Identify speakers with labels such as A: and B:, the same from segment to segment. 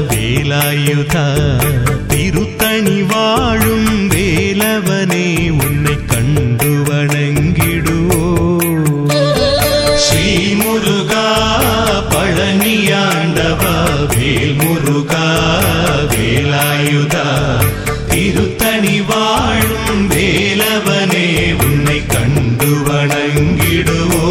A: வேலாயுதா திருத்தணி வாழும் வேலவனே உன்னை கண்டு வணங்கிடுவோ ஸ்ரீ முருகா பழனியாண்டவா வேல் முருகா வேலாயுதா திருத்தணி வாழும் வேலவனே உன்னை கண்டு வணங்கிடுவோ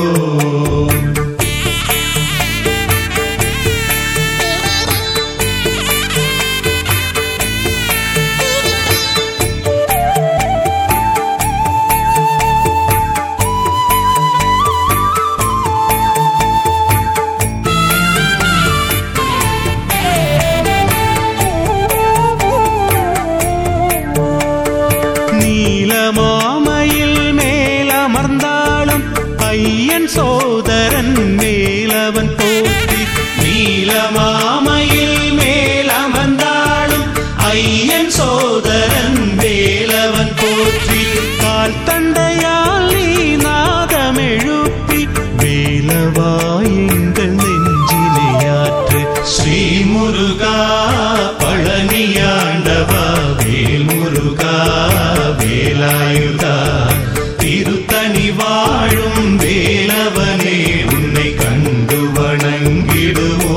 A: நீலமாமையில் மேலமர்ந்தாலும் ஐயன் சோதரன் மேலவன் போற்றி நீலமாமையில் மேலமர்ந்தாலும் ஐயன் சோதரன் வேலவன் போற்றி கால் தண்டையால் நீ நாதமெழுப்பி வேலவா எங்கள் நெஞ்சினையாற்று ஸ்ரீ முருகா பழனியாண்டவா வேல் முருகா வேலாயுதா திருத்தணி வாழும் வேலவனே உன்னை கண்டு வணங்கிடுவோ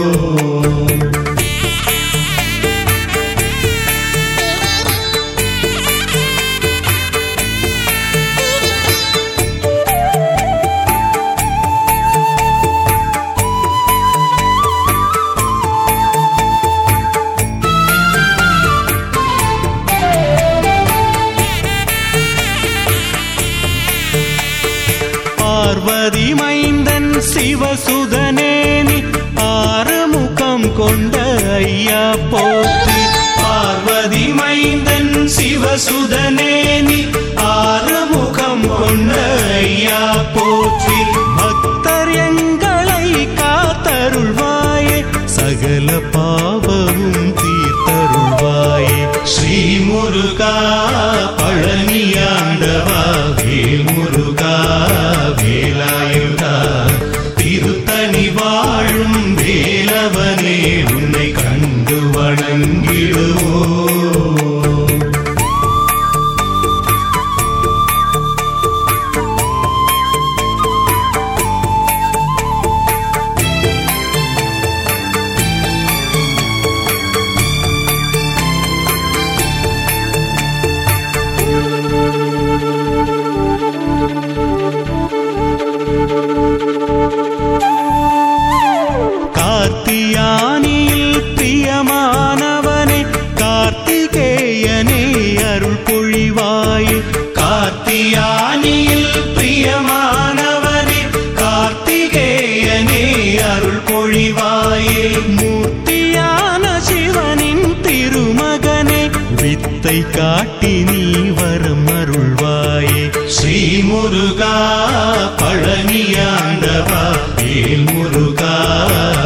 A: பார்வதி மைந்தன் சிவசுதனேனி ஆறுமுகம் கொண்ட ஐயா போற்றி பார்வதி மைந்தன் சிவசுதனேனி ஆறுமுகம் கொண்ட ஐயா போற்றி பக்தர் எங்களை காத்தருள்வாயே சகல பாவமும் தீர்த்தருள்வாயே ஸ்ரீ முருகா பழனியாண்டவா வேல் முருகா வேலாயுதா திருத்தணி வாழும் வேலவனே உன்னை கண்டு வணங்கிடுவோ கார்த்தியானியில் பிரியமானவனே கார்த்திகேயனே அருள் பொழிவாயே கார்த்தியானியில் பிரியமானவனே கார்த்திகேயனே அருள் பொழிவாயே மூர்த்தியான சிவனின் திருமகனே வித்தை காட்டி நீ வரம் அருள்வாயே ஸ்ரீ முருகா பழனியாண்டவா வேல் முருகா